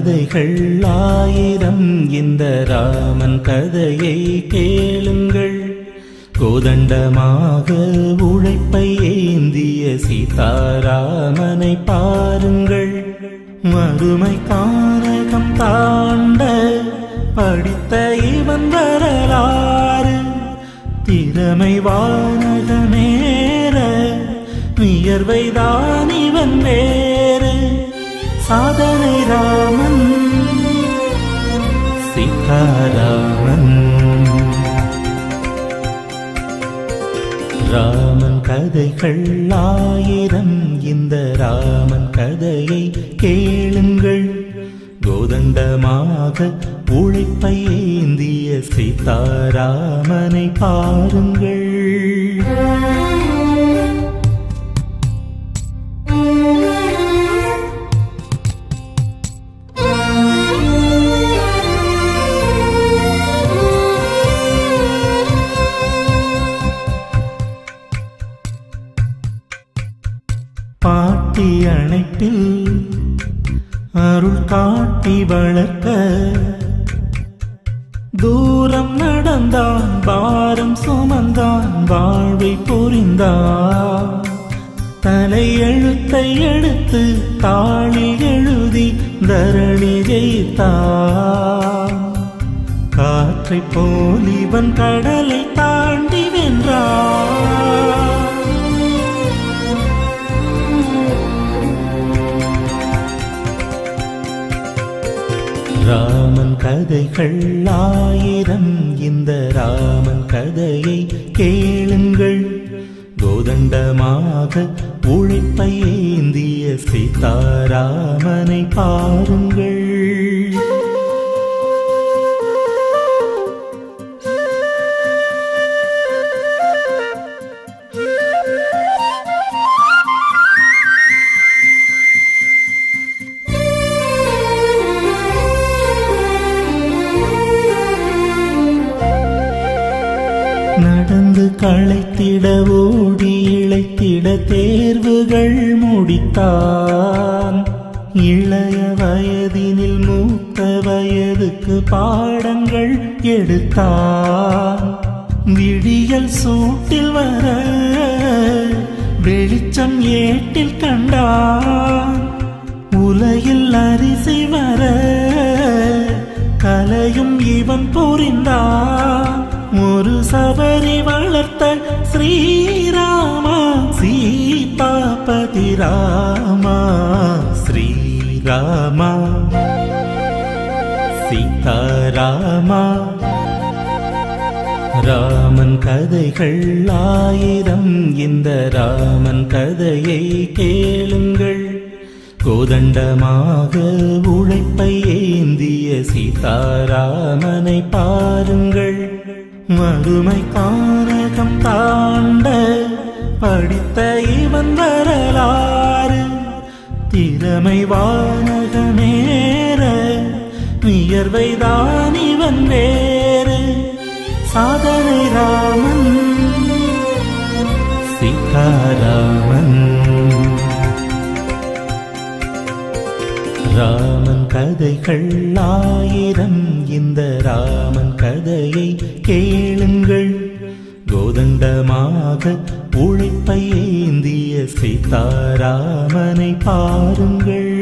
கதைகள் ஆயிரம் இந்த ராமன் கதையை கேளுங்கள் கோதண்டமாக உழைப்பை ஏந்திய சீதாராமனை பாருங்கள் மறுமை கானகம் தாண்ட படித்த இவன் வரலாறு திறமை வானகமேற வியர்வைதான் இவன் வேறு சாதனை ராமன் சீதாராமன் ராமன் கதைகள் ஆயிரம் இந்த ராமன் கதையை கேளுங்கள் கோதண்டமாக உழைப்பை ஏந்திய சீதாராமனை பாருங்கள் பாட்டி அணைப்பில் அருள் காட்டி வளர்க்க தூரம் நடந்தான் பாரம் சுமந்தான் வாழ்வை புரிந்தான் தலை எழுத்தை எடுத்து தாளில் எழுதி தரணி ஜெயித்தான் காற்றை போல் இவன் கடலை தாண்டி வென்றான் ராமன் கதைகள் ஆயிரம் இந்த ராமன் கதையை கேளுங்கள் கோதண்டமாக உழைப்பை ஏந்திய சீதாராமனை பாருங்கள் நடந்து களைத்திட ஓடி இழைத்திட தேர்வுகள் முடித்தான் இளைய வயதினில் மூத்த வயதுக்கு பாடங்கள் எடுத்தான் விடியல் சூட்டில் வர வெளிச்சம் ஏட்டில் கண்டான் உலகில் அரிசி வர கலையும் இவன் புரிந்தான் ஒரு சபரி வளர்த்த ஸ்ரீராமா சீதாபதி ராமா ஸ்ரீராமா சீதாராமா ராமன் கதைகள் ஆயிரம் இந்த ராமன் கதையை கேளுங்கள் கோதண்டமாக உழைப்பை ஏந்திய சீதாராமனை பாருங்கள் மறுமை கானகம் தாண்ட படித்த இவன் வரலாறு திறமை வானகமேற வியர்வைதான் இவன் வேறு சாதனை ராமன் சீதாராமன் ராமன் கதைகள் ஆயிரம் இந்த ராமன் கதையை கேளுங்கள் கோதண்டமாக உழைப்பை ஏந்திய சீதாராமனை பாருங்கள்